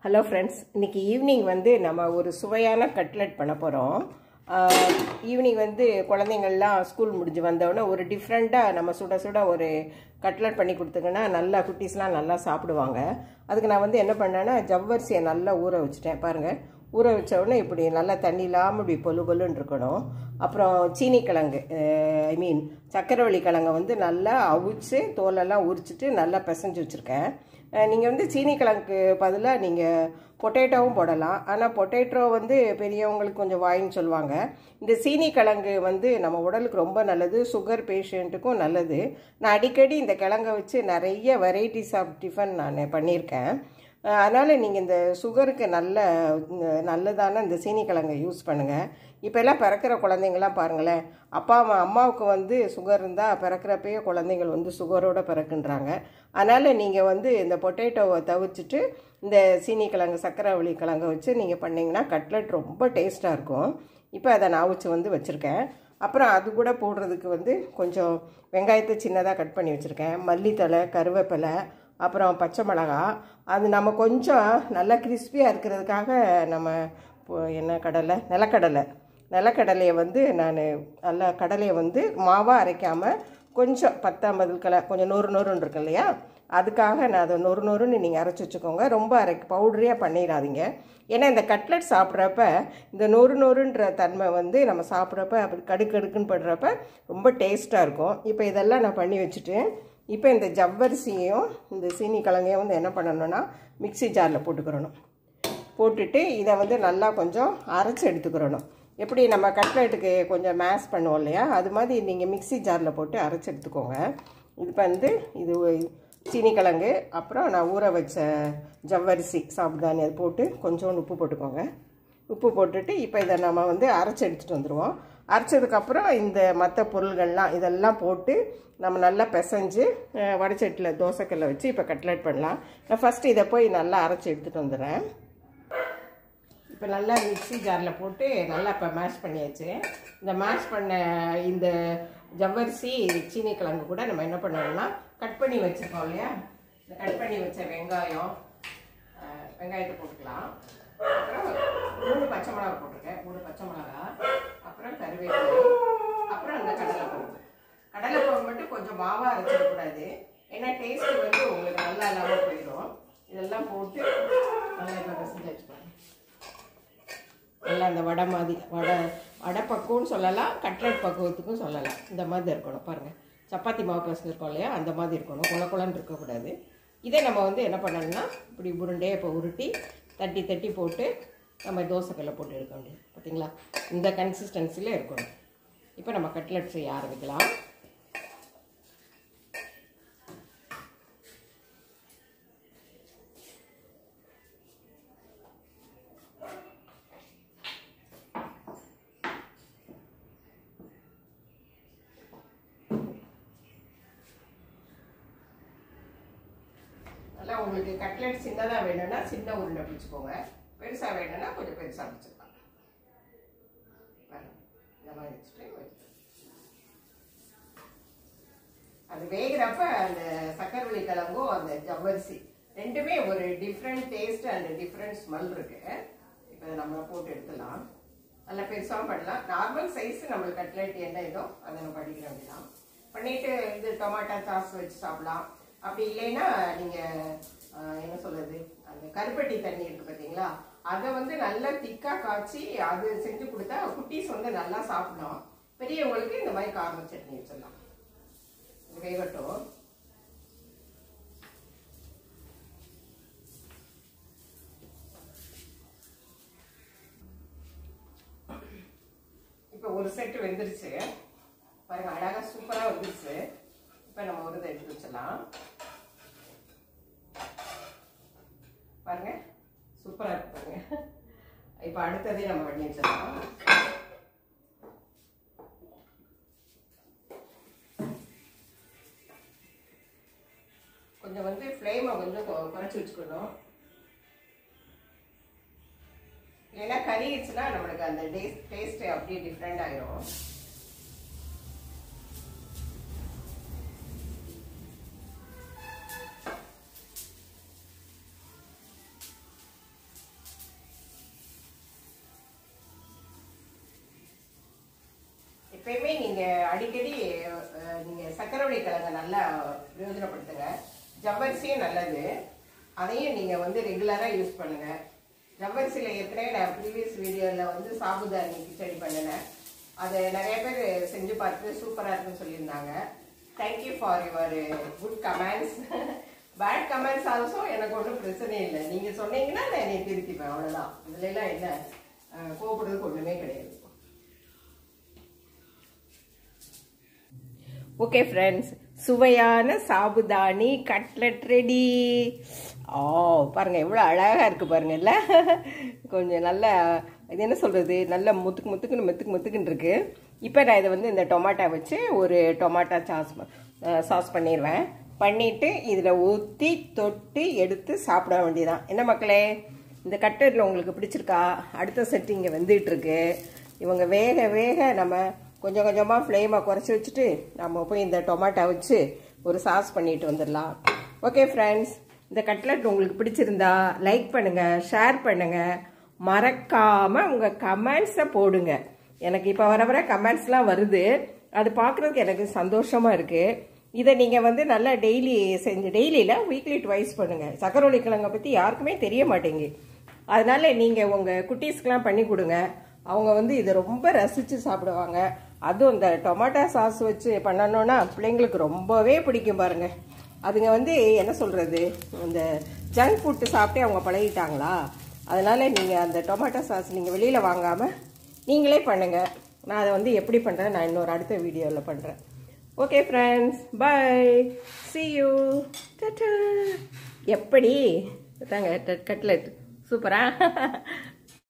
hello friends இன்னைக்கு evening வந்து நம்ம ஒரு சுவையான கட்லெட் பண்ண போகிறோம் ஈவினிங் வந்து குழந்தைங்கள்லாம் ஸ்கூல் முடிஞ்சு வந்தோடனே ஒரு டிஃப்ரெண்ட்டாக நம்ம சுட சுட ஒரு கட்லெட் பண்ணி கொடுத்துங்கன்னா நல்லா குட்டீஸ்லாம் நல்லா சாப்பிடுவாங்க அதுக்கு நான் வந்து என்ன பண்ணேன்னா ஜவ்வரிசியை நல்லா ஊற வச்சுட்டேன் பாருங்கள் ஊற வச்ச உடனே இப்படி நல்லா தண்ணி இல்லாமல் இப்படி பொலு பொலுன்னு இருக்கணும் அப்புறம் சீனி கிழங்கு ஐ மீன் சக்கரவள்ளி கிழங்கை வந்து நல்லா அவிச்சு தோலெல்லாம் உரிச்சிட்டு நல்லா பிசைஞ்சு வச்சுருக்கேன் நீங்கள் வந்து சீனி கிழங்குக்கு பதிலாக நீங்கள் பொட்டேட்டோவும் போடலாம் ஆனால் பொட்டேட்டோ வந்து பெரியவங்களுக்கு கொஞ்சம் வாயின்னு சொல்லுவாங்க இந்த சீனி கிழங்கு வந்து நம்ம உடலுக்கு ரொம்ப நல்லது சுகர் பேஷண்ட்டுக்கும் நல்லது நான் அடிக்கடி இந்த கிழங்கை வச்சு நிறைய வெரைட்டிஸ் ஆஃப் டிஃபன் நான் பண்ணியிருக்கேன் அதனால் நீங்கள் இந்த சுகருக்கு நல்ல நல்லதான இந்த சீனி கிழங்கை யூஸ் பண்ணுங்கள் இப்போ எல்லாம் பிறக்கிற குழந்தைங்களாம் பாருங்களேன் அப்பா அம்மா அம்மாவுக்கு வந்து சுகர் இருந்தால் பிறக்கிறப்பயே குழந்தைங்கள் வந்து சுகரோடு பிறக்குன்றாங்க அதனால் நீங்கள் வந்து இந்த பொட்டேட்டோவை தவிர்த்துட்டு இந்த சீனி கிழங்கு சக்கரவள்ளி கிழங்கை வச்சு நீங்கள் பண்ணிங்கன்னா கட்லெட் ரொம்ப டேஸ்ட்டாக இருக்கும் இப்போ அதை நான் வச்சு வந்து வச்சுருக்கேன் அப்புறம் அது கூட போடுறதுக்கு வந்து கொஞ்சம் வெங்காயத்தை சின்னதாக கட் பண்ணி வச்சுருக்கேன் மல்லித்தலை கருவேப்பிலை அப்புறம் பச்சை மிளகா அது நம்ம கொஞ்சம் நல்லா கிறிஸ்பியாக இருக்கிறதுக்காக நம்ம என்ன கடலை நிலக்கடலை நிலக்கடலையை வந்து நான் நல்லா கடலையை வந்து மாவாக அரைக்காமல் கொஞ்சம் பத்தாம்பது கலை கொஞ்சம் நொறு நொறுன்னு இருக்கு இல்லையா அதுக்காக நான் அதை நொறு நொறுன்னு நீங்கள் அரைச்சி வச்சுக்கோங்க ரொம்ப அரை பவுடரியாக பண்ணிடாதீங்க ஏன்னா இந்த கட்லெட் சாப்பிட்றப்ப இந்த நொறு நொறுன்ற தன்மை வந்து நம்ம சாப்பிட்றப்ப அப்படி கடுக்கு கடுக்குன்னு படுறப்ப ரொம்ப டேஸ்ட்டாக இருக்கும் இப்போ இதெல்லாம் நான் பண்ணி வச்சுட்டு இப்போ இந்த ஜவ்வரிசியையும் இந்த சீனி கிழங்கையும் வந்து என்ன பண்ணணும்னா மிக்சி ஜாரில் போட்டுக்கிறணும் போட்டுட்டு இதை வந்து நல்லா கொஞ்சம் அரைச்சி எடுத்துக்கிறணும் எப்படி நம்ம கட்லெட்டுக்கு கொஞ்சம் மேஷ் பண்ணுவோம் இல்லையா அது மாதிரி நீங்கள் மிக்சி ஜாரில் போட்டு அரைச்சி எடுத்துக்கோங்க இது வந்து இது சீனி கிழங்கு அப்புறம் நான் ஊற வச்ச ஜவ்வரிசி சாப்பிடானி அது போட்டு கொஞ்சோண்டு உப்பு போட்டுக்கோங்க உப்பு போட்டுட்டு இப்போ இதை நம்ம வந்து அரைச்சி எடுத்துகிட்டு வந்துடுவோம் அரைச்சதுக்கப்புறம் இந்த மற்ற பொருள்கள்லாம் இதெல்லாம் போட்டு நம்ம நல்லா பிசைஞ்சு வடச்சட்டியில் தோசைக்கல்ல வச்சு இப்போ கட்லெட் பண்ணலாம் நான் ஃபஸ்ட்டு இதை போய் நல்லா அரைச்சி எடுத்துகிட்டு வந்துடுறேன் இப்போ நல்லா மிக்சி ஜாரில் போட்டு நல்லா இப்போ மேஷ் பண்ணியாச்சு இந்த மேஷ் பண்ண இந்த ஜவ்வரிசி சீனி கிழங்கு கூட நம்ம என்ன பண்ணணும்னா கட் பண்ணி வச்சுருக்கோம் இல்லையா இந்த கட் பண்ணி வச்ச வெங்காயம் வெங்காயத்தை போட்டுக்கலாம் அப்புறம் மூணு பச்சை மிளகா போட்டிருக்கேன் மூணு பச்சை மிளகா அப்புறம் கருவேப்பிலை அப்புறம் அந்த கடலை பருப்பு கடலை பருப்பு மட்டும் கொஞ்சம் மாவாக அரைச்சிடக்கூடாது ஏன்னா டேஸ்ட் வந்து உங்களுக்கு நல்லா இல்லாமல் போயிடும் இதெல்லாம் போட்டு நல்லா இப்போ பிசைஞ்சு வச்சுக்கோங்க நல்லா அந்த வடை மாதிரி வடை வடை பக்குவம்னு சொல்லலாம் கட்லெட் பக்குவத்துக்கும் சொல்லலாம் இந்த மாதிரி இருக்கணும் பாருங்கள் சப்பாத்தி மாவு பிசைஞ்சிருக்கோம் இல்லையா அந்த மாதிரி இருக்கணும் குள குளன்னு இருக்கக்கூடாது இதே நம்ம வந்து என்ன பண்ணணும்னா இப்படி உருண்டையை இப்போ உருட்டி தட்டி தட்டி போட்டு நம்ம தோசைக்கல்ல போட்டு எடுக்க வேண்டியது பார்த்தீங்களா இந்த கன்சிஸ்டன்சியில் இருக்கணும் இப்போ நம்ம கட்லெட் செய்ய ஆரம்பிக்கலாம் நல்லா உங்களுக்கு கட்லெட் சின்னதாக வேணும்னா சின்ன உருண்டை பிடிச்சிக்கோங்க பெருசாக வேணும்னா கொஞ்சம் பெருசாக பிடிச்சிக்கலாம் இந்த மாதிரி வச்சுட்டு அது வேகிறப்ப அந்த சக்கரவள்ளி கிழங்கும் அந்த ஜவ்வரிசி ரெண்டுமே ஒரு different taste and different smell இருக்கு இப்போ நம்ம போட்டு எடுத்துடலாம் நல்லா பெருசாகவும் பண்ணலாம் நார்மல் சைஸ் நம்மளுக்கு கட்லெட் என்ன இதோ அதை நம்ம பண்ணிக்க வேண்டியதான் பண்ணிட்டு இது டொமாட்டோ சாஸ் வச்சு சாப்பிடலாம் அப்படி இல்லைன்னா நீங்கள் என்ன சொல்றது அந்த கருப்பட்டி தண்ணி இருக்கு பார்த்தீங்களா அதை வந்து நல்லா திக்காக காய்ச்சி அது செஞ்சு கொடுத்தா குட்டீஸ் வந்து நல்லா சாப்பிடும் பெரியவங்களுக்கு இந்த மாதிரி காரணம் சட்னி வச்சிடலாம் வேகட்டும் இப்போ ஒரு செட்டு வெந்துருச்சு பாருங்க அழகா சூப்பராக வந்துருச்சு இப்போ நம்ம ஒரு இதை எடுத்து வச்சிடலாம் பாருங்க சூப்பராக இருக்கு பாருங்க இப்போ அடுத்ததே நம்ம பண்ணி வச்சிடலாம் கொஞ்சம் வந்து ஃப்ளேமை கொஞ்சம் குறைச்சி வச்சுக்கணும் ஏன்னா கறிச்சுன்னா நம்மளுக்கு அந்த டேஸ்ட் டேஸ்ட் அப்படியே டிஃப்ரெண்ட் ஆயிரும் எப்பயுமே நீங்கள் அடிக்கடி அஹ், நீங்கள் சக்கரவள்ளி கிழங்க நல்லா பிரயோஜனப்படுத்துங்க ஜவ்வரிசியும் நல்லது அதையும் நீங்கள் வந்து ரெகுலராக யூஸ் பண்ணுங்கள் ஜவ்வரிசியில் ஏற்கனவே நான் ப்ரீவியஸ் வீடியோவில் வந்து சாபுதானி கிச்சடி பண்ணினேன் அதை நிறைய பேர் செஞ்சு பார்த்து சூப்பராக இருக்குன்னு சொல்லியிருந்தாங்க thank you for your good comments bad comments also எனக்கு ஒன்றும் பிரச்சனை இல்லை நீங்கள் சொன்னீங்கன்னா நான் என்னை திருத்திப்பேன் அவ்வளோதான் இதுல எல்லாம் என்ன அஹ், கோவப்படுறதுக்கு ஒன்றுமே கிடையாது ஓகே ஃப்ரெண்ட்ஸ் சுவையான சாபுதானி கட்லெட் ரெடி ஓ பாருங்க எவ்வளோ அழகாக இருக்குது பாருங்க இல்ல கொஞ்சம் நல்ல இது என்ன சொல்கிறது நல்ல முத்துக்கு முத்துக்குன்னு முத்துக்கு முத்துக்குன்னு இருக்கு இப்போ நான் இதை வந்து இந்த டொமாட்டோ வச்சு ஒரு டொமாட்டோ சாஸ் சாஸ் பண்ணிடுவேன் பண்ணிட்டு இதில் ஊற்றி தொட்டு எடுத்து சாப்பிட வேண்டியதான் என்ன மக்களே இந்த கட்டரில் உங்களுக்கு பிடிச்சிருக்கா அடுத்த செட் இங்கே வந்துட்டு இருக்கு இவங்க வேக வேக நம்ம கொஞ்சம் கொஞ்சமாக ஃப்ளேமை குறைச்சி வச்சுட்டு நம்ம போய் இந்த டொமாட்டோ வச்சு ஒரு சாஸ் பண்ணிட்டு வந்துடலாம் ஓகே ஃப்ரெண்ட்ஸ் இந்த கட்லெட் உங்களுக்கு பிடிச்சிருந்தா லைக் பண்ணுங்கள் ஷேர் பண்ணுங்கள் மறக்காமல் உங்கள் கமெண்ட்ஸை போடுங்க எனக்கு இப்போ வர வர கமெண்ட்ஸ்லாம் வருது அது பார்க்குறதுக்கு எனக்கு சந்தோஷமாக இருக்குது இதை நீங்கள் வந்து நல்லா டெய்லி செஞ்சு டெய்லியில் வீக்லி ட்வைஸ் பண்ணுங்கள் சக்கரவள்ளி கிழங்கை பற்றி யாருக்குமே தெரிய மாட்டேங்குது அதனால நீங்கள் உங்கள் குட்டீஸ்க்கெலாம் பண்ணி கொடுங்க அவங்க வந்து இதை ரொம்ப ரசித்து சாப்பிடுவாங்க அதுவும் இந்த டொமாட்டோ சாஸ் வச்சு பண்ணணுன்னா பிள்ளைங்களுக்கு ரொம்பவே பிடிக்கும் பாருங்க அதுங்க வந்து என்ன சொல்கிறது இந்த ஜங்க் ஃபுட்டு சாப்பிட்டே அவங்க பழகிட்டாங்களா அதனால நீங்கள் அந்த டொமாட்டோ சாஸ் நீங்கள் வெளியில் வாங்காமல் நீங்களே பண்ணுங்கள் நான் அதை வந்து எப்படி பண்ணுறேன் நான் இன்னொரு அடுத்த வீடியோவில் பண்ணுறேன் okay friends bye see you டாடா எப்படி தாங்க கட்லெட் சூப்பரா